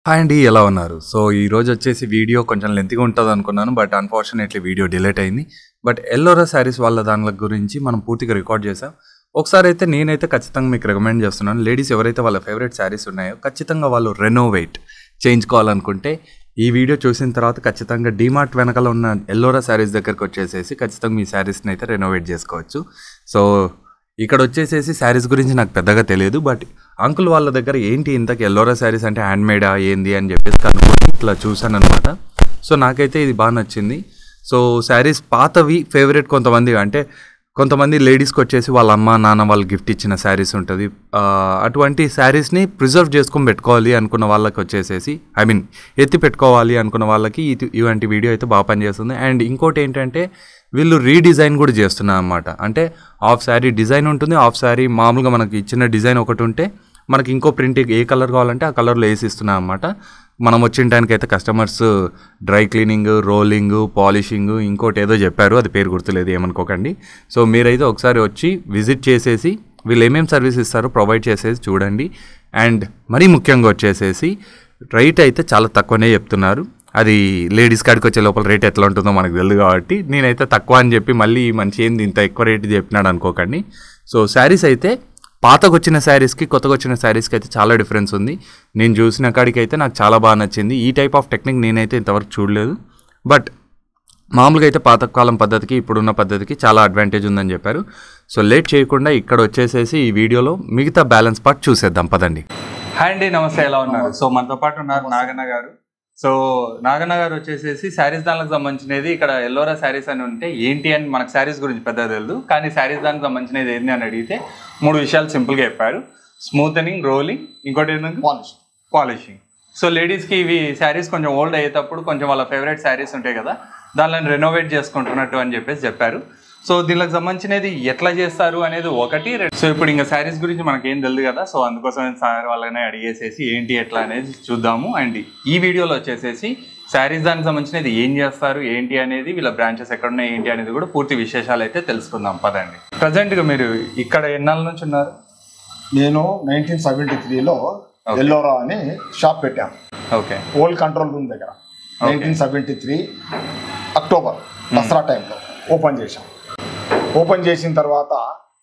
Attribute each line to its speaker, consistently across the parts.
Speaker 1: Hi అండి ఎలా ఉన్నారు సో ఈ రోజు వచ్చేసి వీడియో కొంచెం లెంత్గా ఉంటుంది అనుకున్నాను బట్ అన్ఫార్చునేట్లీ వీడియో డిలేట్ అయింది బట్ ఎల్లోరా శారీస్ వాళ్ళ దాని గురించి మనం పూర్తిగా రికార్డ్ చేసాం ఒకసారి అయితే నేనైతే ఖచ్చితంగా మీకు రికమెండ్ చేస్తున్నాను లేడీస్ ఎవరైతే వాళ్ళ ఫేవరెట్ శారీస్ ఉన్నాయో ఖచ్చితంగా వాళ్ళు రెనోవేట్ చేయించుకోవాలనుకుంటే ఈ వీడియో చూసిన తర్వాత ఖచ్చితంగా డీమార్ట్ వెనకాల ఉన్న ఎల్లోరా శారీస్ దగ్గరకు వచ్చేసేసి ఖచ్చితంగా మీ శారీస్ని అయితే రెనోవేట్ చేసుకోవచ్చు సో ఇక్కడ వచ్చేసేసి శారీస్ గురించి నాకు పెద్దగా తెలియదు బట్ అంకుల్ వాళ్ళ దగ్గర ఏంటి ఇంతకు ఎల్లోరా శారీస్ అంటే హ్యాండ్ మేడా ఏంది అని చెప్పేసి కనుక్కొని ఇట్లా చూశాను అనమాట సో నాకైతే ఇది బాగా నచ్చింది సో శారీస్ పాతవి ఫేవరెట్ కొంతమంది అంటే కొంతమంది లేడీస్కి వచ్చేసి వాళ్ళ అమ్మ నాన్న వాళ్ళు గిఫ్ట్ ఇచ్చిన శారీస్ ఉంటుంది ఆ, అటువంటి శారీస్ని ప్రిజర్వ్ చేసుకొని పెట్టుకోవాలి అనుకున్న వాళ్ళకి వచ్చేసేసి ఐ మీన్ ఎత్తి పెట్టుకోవాలి అనుకున్న వాళ్ళకి ఇది ఇలాంటి వీడియో అయితే బాగా పనిచేస్తుంది అండ్ ఇంకోటి ఏంటంటే వీళ్ళు రీడిజైన్ కూడా చేస్తున్నారు అన్నమాట అంటే హాఫ్ శారీ డిజైన్ ఉంటుంది హాఫ్ శారీ మామూలుగా మనకి ఇచ్చిన డిజైన్ ఒకటి ఉంటే మనకి ఇంకో ప్రింట్ ఏ కలర్ కావాలంటే ఆ కలర్లో వేసి ఇస్తున్నాం అనమాట మనం వచ్చిన టైంకి అయితే customers dry cleaning rolling polishing ఇంకోటి ఏదో చెప్పారు అది పేరు గుర్తులేదు ఏమనుకోకండి సో మీరైతే ఒకసారి వచ్చి విజిట్ చేసేసి వీళ్ళు ఏమేమి సర్వీస్ ఇస్తారో ప్రొవైడ్ చేసేసి చూడండి అండ్ మరీ ముఖ్యంగా వచ్చేసేసి రేట్ అయితే చాలా తక్కువనే చెప్తున్నారు అది లేడీస్ కాడికి వచ్చే లోపల రేట్ ఎట్లా ఉంటుందో మనకు తెలియదు కాబట్టి నేనైతే తక్కువ అని చెప్పి మళ్ళీ మంచి ఏంది ఇంత ఎక్కువ రేట్ చెప్పినాడు అనుకోకండి సో శారీస్ అయితే పాతకు వచ్చిన శారీస్కి కొత్తగా వచ్చిన శారీస్కి అయితే చాలా డిఫరెన్స్ ఉంది నేను చూసిన కాడికి అయితే నాకు చాలా బాగా నచ్చింది ఈ టైప్ ఆఫ్ టెక్నిక్ నేనైతే ఇంతవరకు చూడలేదు బట్ మామూలుగా అయితే పాతకాలం పద్ధతికి ఇప్పుడున్న పద్ధతికి చాలా అడ్వాంటేజ్ ఉందని చెప్పారు సో లేట్ చేయకుండా ఇక్కడ వచ్చేసేసి ఈ వీడియోలో మిగతా బ్యాలెన్స్ పార్ట్ చూసేద్దాం పదండి హాయ్ అండి నమస్తే ఎలా ఉన్నారు సో మనతో పాటు ఉన్నారు నాగన్న గారు సో నాగన్న గారు వచ్చేసేసి శారీస్ దానికి సంబంధించినది ఇక్కడ ఎల్లోరా శారీస్ అని ఉంటే ఏంటి అని మనకు శారీస్ గురించి పెద్దగా తెలియదు కానీ శారీస్ దానికి సంబంధించినది ఏంటి అని అడిగితే మూడు విషయాలు సింపుల్గా చెప్పారు స్మూతనింగ్ రోలింగ్ ఇంకోటి ఏంటంటే
Speaker 2: పాలిష్
Speaker 1: పాలిషింగ్ సో లేడీస్కి ఇవి శారీస్ కొంచెం ఓల్డ్ అయ్యేటప్పుడు కొంచెం వాళ్ళ ఫేవరెట్ శారీస్ ఉంటాయి కదా దానిని రెనోవేట్ చేసుకుంటున్నట్టు అని చెప్పేసి చెప్పారు సో దీనికి సంబంధించినది ఎట్లా చేస్తారు అనేది ఒకటి రె- సో ఇప్పుడు ఇంకా శారీస్ గురించి మనకి ఏం తెలియదు కదా సో అందుకోసం సార్ వాళ్ళనే అడిగేసేసి ఏంటి ఎట్లా అనేది చూద్దాము అండ్ ఈ వీడియోలో వచ్చేసేసి శారీస్ దానికి సంబంధించినది ఏం చేస్తారు ఏంటి అనేది వీళ్ళ బ్రాంచెస్ ఎక్కడ ఉన్నాయి ఏంటి అనేది కూడా పూర్తి విశేషాలు అయితే తెలుసుకుందాం పదండి ప్రజెంట్గా మీరు ఇక్కడ ఎన్నాళ్ళ నుంచి ఉన్నారు
Speaker 2: నేను నైన్టీన్ సెవెంటీ త్రీలో ఎల్లోరా అని షాప్ పెట్టాను
Speaker 1: ఓకే
Speaker 2: ఓల్డ్ కంట్రోల్ రూమ్ దగ్గర nineteen seventy three October Dasara టైంలో ఓపెన్ చేశాం ఓపెన్ చేసిన తర్వాత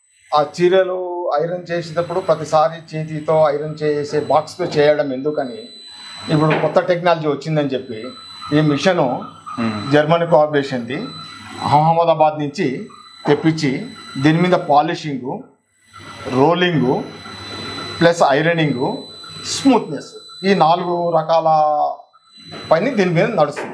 Speaker 2: ఆ చీరలు ఐరన్ చేసేటప్పుడు ప్రతిసారి చేతితో ఐరన్ చేసే బాక్స్తో చేయడం ఎందుకని ఇప్పుడు కొత్త టెక్నాలజీ వచ్చిందని చెప్పి ఈ మిషను జర్మనీ కార్పొరేషన్ది అహ్మదాబాద్ నుంచి తెప్పించి దీని మీద పాలిషింగు రోలింగు ప్లస్ ఐరనింగు స్మూత్నెస్ ఈ నాలుగు రకాల పని దీని మీద నడుస్తుంది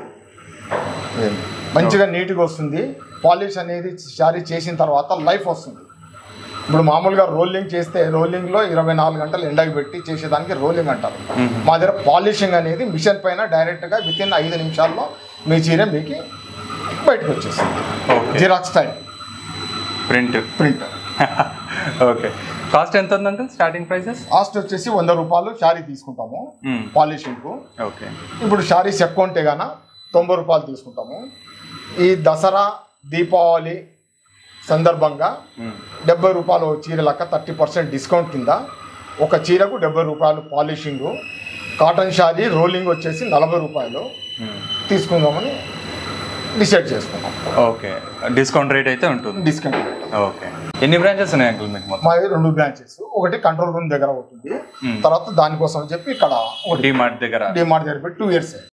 Speaker 2: మంచిగా నీట్గా వస్తుంది పాలిష్ అనేది శారీ చేసిన తర్వాత లైఫ్ వస్తుంది ఇప్పుడు మామూలుగా రోలింగ్ చేస్తే రోలింగ్లో ఇరవై నాలుగు గంటలు ఎండకి పెట్టి చేసేదానికి రోలింగ్ అంటారు మా దగ్గర పాలిషింగ్ అనేది మిషన్ పైన డైరెక్ట్గా విత్ ఇన్ ఐదు నిమిషాల్లో మీ చీర మీకు బయటకు వచ్చేస్తుంది
Speaker 1: okay
Speaker 2: xerox time
Speaker 1: print
Speaker 2: print
Speaker 1: okay cost ఎంత ఉందంటే స్టార్టింగ్ ప్రైసెస్
Speaker 2: కాస్ట్ వచ్చేసి వంద రూపాయలు శారీ తీసుకుంటాము పాలిషింగ్కు
Speaker 1: ఓకే
Speaker 2: ఇప్పుడు శారీస్ ఎక్కువ ఉంటే గాన తొంభై రూపాయలు తీసుకుంటాము ఈ దసరా దీపావళి సందర్భంగా డెబ్బై రూపాయలు చీర లెక్క థర్టీ పర్సెంట్ డిస్కౌంట్ కింద ఒక చీరకు డెబ్బై రూపాయలు పాలిషింగు కాటన్ శారీ రోలింగ్ వచ్చేసి నలభై రూపాయలు తీసుకుందామని డిసైడ్ చేసుకున్నాం
Speaker 1: ఓకే డిస్కౌంట్ రేట్ అయితే ఉంటుంది
Speaker 2: డిస్కౌంట్
Speaker 1: ఓకే ఎన్ని బ్రాంచెస్ ఉన్నాయి అంకుల్ మీకు మొత్తం
Speaker 2: మా రెండు బ్రాంచెస్ ఒకటి కంట్రోల్ రూమ్ దగ్గర ఉంటుంది
Speaker 1: Hmm.
Speaker 2: తర్వాత దానికోసం అని చెప్పి ఇక్కడ ఒకటి
Speaker 1: డిమార్ట్ దగ్గర
Speaker 2: డిమార్ట్ దగ్గర పెట్టి టూ ఇయర్స్